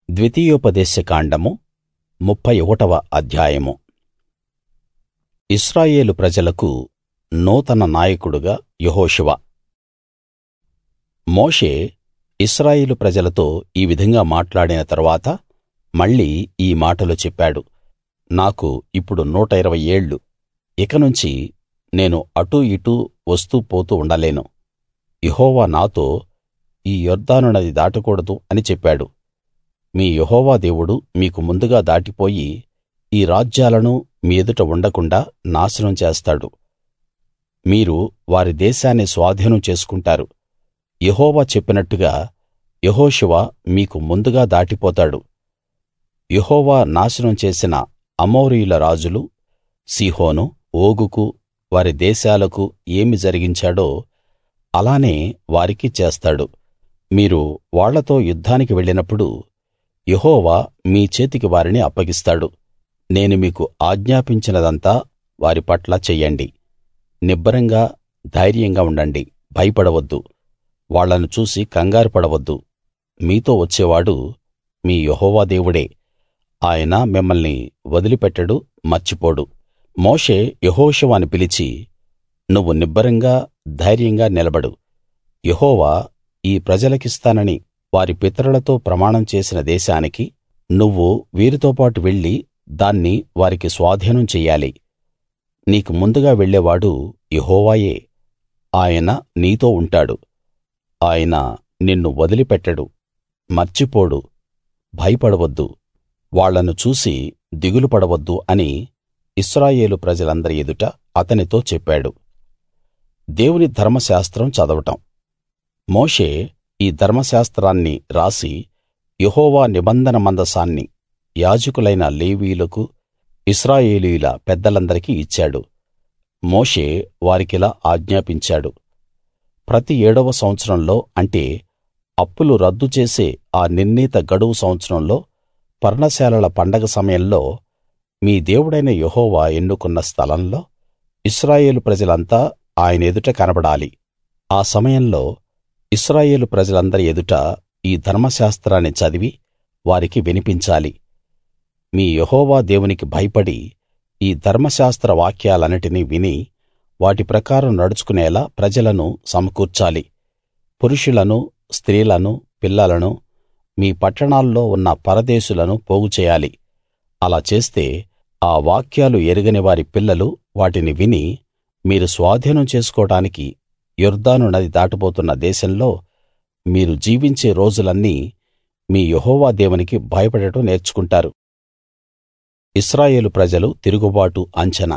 ద్వితీయోపదేశ కాండము ముప్ఫై ఒకటవ అధ్యాయము ఇశ్రాయేలు ప్రజలకు నూతన నాయకుడుగా యెహోషువ మోషే ఇశ్రాయేలు ప్రజలతో ఈ విధంగా మాట్లాడిన తరువాత మళ్ళీ ఈ మాటలు చెప్పాడు నాకు ఇప్పుడు నూట ఇరవై ఏళ్ళు ఇకనుంచి నేను అటూ ఇటూ వస్తూ పోతూ ఉండలేను యెహోవా నాతో ఈ యొర్దాను నది దాటకూడదు అని చెప్పాడు మీ యెహోవా దేవుడు మీకు ముందుగా దాటిపోయి ఈ రాజ్యాలను మీ ఎదుట ఉండకుండాా నాశనం చేస్తాడు మీరు వారి దేశాన్ని స్వాధీనం చేసుకుంటారు యెహోవా చెప్పినట్టుగా యెహోషువ మీకు ముందుగా దాటిపోతాడు యెహోవా నాశనం చేసిన అమోరీయుల రాజులు సీహోను ఓగుకు వారి దేశాలకు ఏమి జరిగించాడో అలానే వారికి చేస్తాడు మీరు వాళ్ళతో యుద్ధానికి వెళ్ళినప్పుడు యెహోవా మీ చేతికి వారిని అప్పగిస్తాడు నేను మీకు ఆజ్ఞాపించినదంతా వారి పట్ల చెయ్యండి నిబ్బరంగా ధైర్యంగా ఉండండి భయపడవద్దు వాళ్ళను చూసి కంగారు పడవద్దు మీతో వచ్చేవాడు మీ యెహోవా దేవుడే ఆయన మిమ్మల్ని వదిలిపెట్టడు మర్చిపోడు మోషే యెహోషువను పిలిచి నువ్వు నిబ్బరంగా ధైర్యంగా నిలబడు యెహోవా ఈ ప్రజలకిస్తానని వారి పితరులతో ప్రమాణం చేసిన దేశానికి నువ్వు వీరితోపాటు వెళ్లి దాన్ని వారికి స్వాధీనం చెయ్యాలి నీకు ముందుగా వెళ్ళేవాడు యెహోవాయే ఆయన నీతో ఉంటాడు ఆయన నిన్ను వదిలిపెట్టడు మర్చిపోడు భయపడవద్దు వాళ్ళను చూసి దిగులు పడవద్దు అని ఇశ్రాయేలు ప్రజలందరి ఎదుట అతనితో చెప్పాడు దేవుని ధర్మశాస్త్రం చదవడం మోషే ఈ ధర్మశాస్త్రాన్ని రాసి యెహోవా నిబంధన మందసాన్ని యాజకులైన లేవీయులకు ఇశ్రాయేలీయుల పెద్దలందరికీ ఇచ్చాడు మోషే వారికిలా ఆజ్ఞాపించాడు ప్రతి ఏడవ సంవత్సరంలో అంటే అప్పులు రద్దు చేసే ఆ నిర్ణీత గడువు సంవత్సరంలో పర్ణశాలల పండగ సమయంలో మీ దేవుడైన యెహోవా ఎన్నుకున్న స్థలంలో ఇశ్రాయేలు ప్రజలంతా ఆయన ఎదుట కనబడాలి ఆ సమయంలో ఇశ్రాయేలు ప్రజలందరి ఎదుట ఈ ధర్మశాస్త్రాన్ని చదివి వారికి వినిపించాలి మీ యెహోవా దేవునికి భయపడి ఈ ధర్మశాస్త్ర వాక్యాలన్నిటినీ విని వాటి ప్రకారం నడుచుకునేలా ప్రజలను సమకూర్చాలి పురుషులను స్త్రీలను పిల్లలను మీ పట్టణాల్లో ఉన్న పరదేశులను పోగుచేయాలి అలా చేస్తే ఆ వాక్యాలు ఎరగని వారి పిల్లలు వాటిని విని మీరు స్వాధీనం చేసుకోడానికి యొర్దాను నది దాటబోతున్న దేశంలో మీరు జీవించే రోజులన్నీ మీ యెహోవా దేవునికి భయపడటం నేర్చుకుంటారు ఇశ్రాయేలు ప్రజలు తిరుగుబాటు అంచనా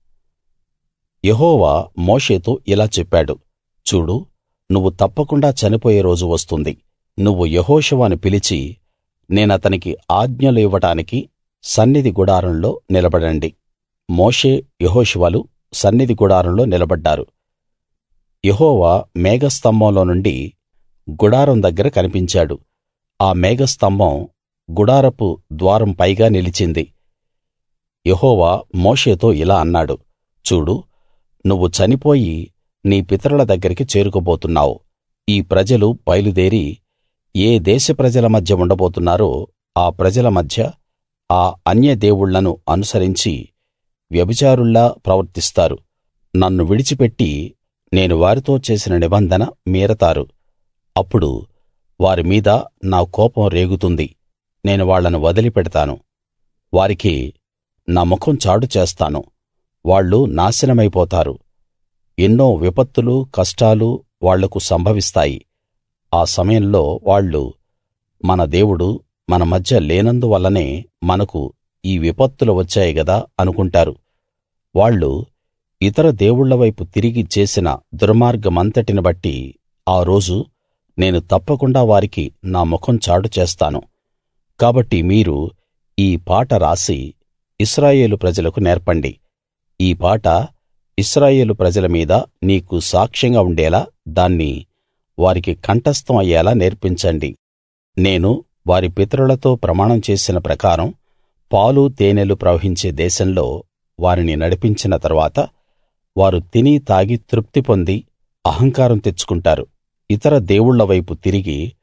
యెహోవా మోషేతో ఇలా చెప్పాడు చూడు నువ్వు తప్పకుండా చనిపోయే రోజు వస్తుంది నువ్వు యెహోషువను పిలిచి నేనతనికి ఆజ్ఞలు ఇవ్వడానికి సన్నిధి గుడారంలో నిలబడండి మోషే యెహోషువలు సన్నిధి గుడారంలో నిలబడ్డారు యెహోవా మేఘస్తంభంలో నుండి గుడారం దగ్గర కనిపించాడు ఆ మేఘస్తంభం గుడారపు ద్వారం పైగా నిలిచింది యెహోవా మోషేతో ఇలా అన్నాడు చూడు నువ్వు చనిపోయి నీ పితరుల దగ్గరికి చేరుకోబోతున్నావు ఈ ప్రజలు బయలుదేరి ఏ దేశ ప్రజల మధ్య ఉండబోతున్నారో ఆ ప్రజల మధ్య ఆ అన్య దేవుళ్ళను అనుసరించి వ్యభిచారుల్లా ప్రవర్తిస్తారు నన్ను విడిచిపెట్టి నేను వారితో చేసిన నిబంధన మీరతారు అప్పుడు వారి మీద నా కోపం రేగుతుంది నేను వాళ్ళను వదిలిపెడతాను వారికి నా ముఖం చాటు చేస్తాను వాళ్ళు నాశనమైపోతారు ఎన్నో విపత్తులు కష్టాలు వాళ్లకు సంభవిస్తాయి ఆ సమయంలో వాళ్ళు మన దేవుడు మన మధ్య లేనందువల్లనే మనకు ఈ విపత్తులు వచ్చాయి గదా అనుకుంటారు వాళ్ళు ఇతర దేవుళ్ళ వైపు తిరిగి చేసిన దుర్మార్గమంతటిని బట్టి ఆ రోజు నేను తప్పకుండా వారికి నా ముఖం చాటు చేస్తాను కాబట్టి మీరు ఈ పాట రాసి ఇశ్రాయేలు ప్రజలకు నేర్పండి ఈ పాట ఇశ్రాయేలు ప్రజల మీద నీకు సాక్ష్యంగా ఉండేలా దాన్ని వారికి కంఠస్థం అయ్యేలా నేర్పించండి నేను వారి పితరులతో ప్రమాణం చేసిన ప్రకారం పాలు తేనెలు ప్రవహించే దేశంలో వారిని నడిపించిన తరువాత వారు తిని తాగి తృప్తి పొంది అహంకారం తెచ్చుకుంటారు ఇతర దేవుళ్ళ వైపు తిరిగి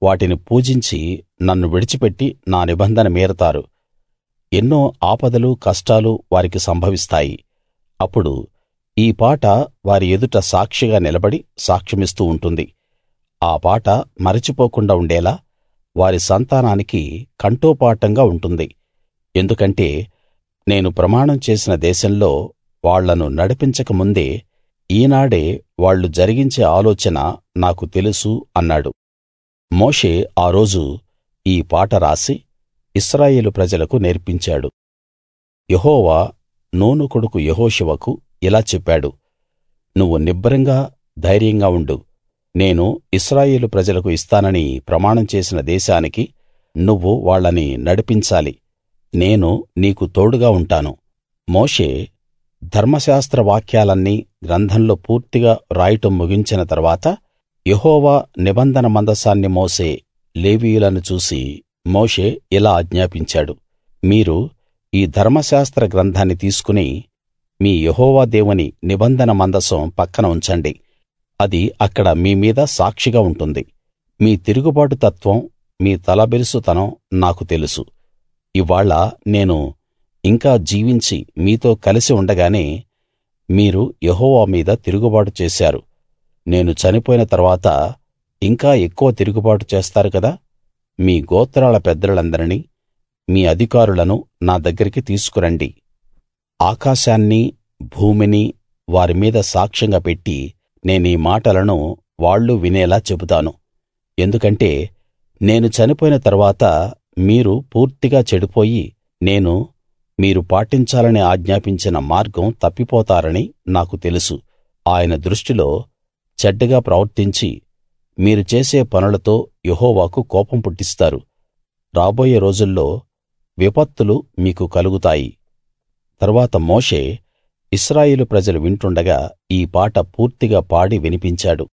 వాటిని పూజించి నన్ను విడిచిపెట్టి నా నిబంధన మీరతారు ఎన్నో ఆపదలు కష్టాలు వారికి సంభవిస్తాయి అప్పుడు ఈ పాట వారి ఎదుట సాక్షిగా నిలబడి సాక్ష్యమిస్తూ ఉంటుంది ఆ పాట మరచిపోకుండా ఉండేలా వారి సంతానానికి కంఠోపాఠంగా ఉంటుంది ఎందుకంటే నేను ప్రమాణం చేసిన దేశంలో వాళ్ళను నడిపించక ముందే ఈనాడే వాళ్ళు జరిగించే ఆలోచన నాకు తెలుసు అన్నాడు మోషే ఆ రోజు ఈ పాట రాసి ఇశ్రాయేలు ప్రజలకు నేర్పించాడు యెహోవా నూను కొడుకు యెహోషువకు ఇలా చెప్పాడు నువ్వు నిబ్బరంగా ధైర్యంగా ఉండు నేను ఇశ్రాయేలు ప్రజలకు ఇస్తానని ప్రమాణం చేసిన దేశానికి నువ్వు వాళ్ళని నడిపించాలి నేను నీకు తోడుగా ఉంటాను మోషే ధర్మశాస్త్ర వాక్యాలన్నీ గ్రంథంలో పూర్తిగా రాయటం ముగించిన తర్వాత యెహోవా నిబంధన మందసాన్ని మోసే లేవీయులను చూసి మోషే ఇలా ఆజ్ఞాపించాడు మీరు ఈ ధర్మశాస్త్ర గ్రంథాన్ని తీసుకుని మీ యెహోవా దేవుని నిబంధన మందసం పక్కన ఉంచండి అది అక్కడ మీ మీద సాక్షిగా ఉంటుంది మీ తిరుగుబాటు తత్వం మీ తలబిరుసుతనం నాకు తెలుసు ఇవ్వాళ నేను ఇంకా జీవించి మీతో కలిసి ఉండగానే మీరు యెహోవా మీద తిరుగుబాటు చేశారు నేను చనిపోయిన తర్వాత ఇంకా ఎక్కువ తిరుగుబాటు చేస్తారు కదా మీ గోత్రాల పెద్దలందరినీ మీ అధికారులను నా దగ్గరికి తీసుకురండి ఆకాశాన్నీ భూమిని వారి మీద సాక్ష్యంగా పెట్టి నేనీ మాటలను వాళ్ళు వినేలా చెబుతాను ఎందుకంటే నేను చనిపోయిన తరువాత మీరు పూర్తిగా చెడిపోయి నేను మీరు పాటించాలని ఆజ్ఞాపించిన మార్గం తప్పిపోతారని నాకు తెలుసు ఆయన దృష్టిలో చెడ్డగా ప్రవర్తించి మీరు చేసే పనులతో యెహోవాకు కోపం పుట్టిస్తారు రాబోయే రోజుల్లో విపత్తులు మీకు కలుగుతాయి తరువాత మోషే ఇశ్రాయేలు ప్రజలు వింటుండగా ఈ పాట పూర్తిగా పాడి వినిపించాడు